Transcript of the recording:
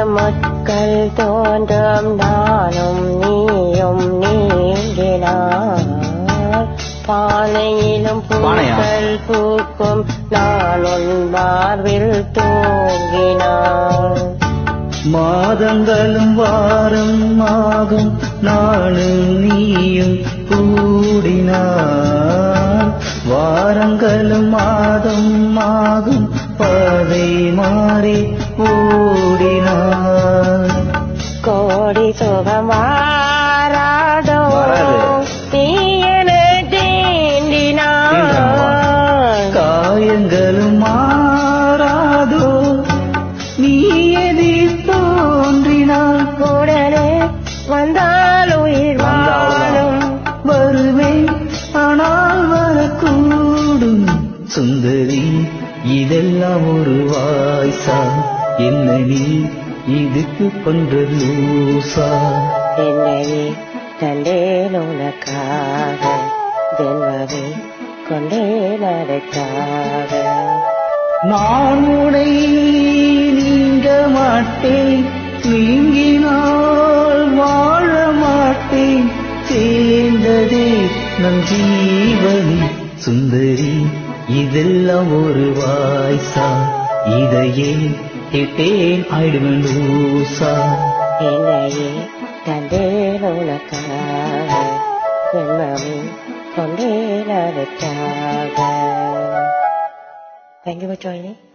மக்கள் தோன்றும் நானும் நீயும் நீங்கினார் பானையிலும் பானையா? பூக்கள் பூக்கும் நானும் மார்பில் தூங்கினார் மாதங்களும் வாரம் ஆகும் நானும் நீயும் கூடினார் வாரங்களும் மாதம் ஆகும் பாதை மாறி ஓடினார் கோடி சுகம் வாராதோ வராது. நீ என தீண்டினார் காயங்களும் மாறாதோ நீ எதிர் தோன்றினார் உடனே வந்தால் உயிர் வாழும் வருவேன் ஆனால் வரக்கூடும் சுந்தரி இதெல்லாம் ஒரு வாய்சா என்ன நீ இதுக்கு பண்ற லூசா என்னையே தந்தேன் உனக்காக ஜென்மவே கொண்டேன் அதற்காக நான் உனை நீங்க மாட்டேன் நீங்கினால் வாழ மாட்டேன் சேர்ந்ததே நம் ஜீவனி சுந்தரி இதெல்லாம் ஒரு வாய்சா இதையே கேட்டேன் ஆயிடுவேன் லூசா என்னையே தந்தேன் உனக்காக ஜென்மவே கொண்டேன் அதற்காக Thank you for joining.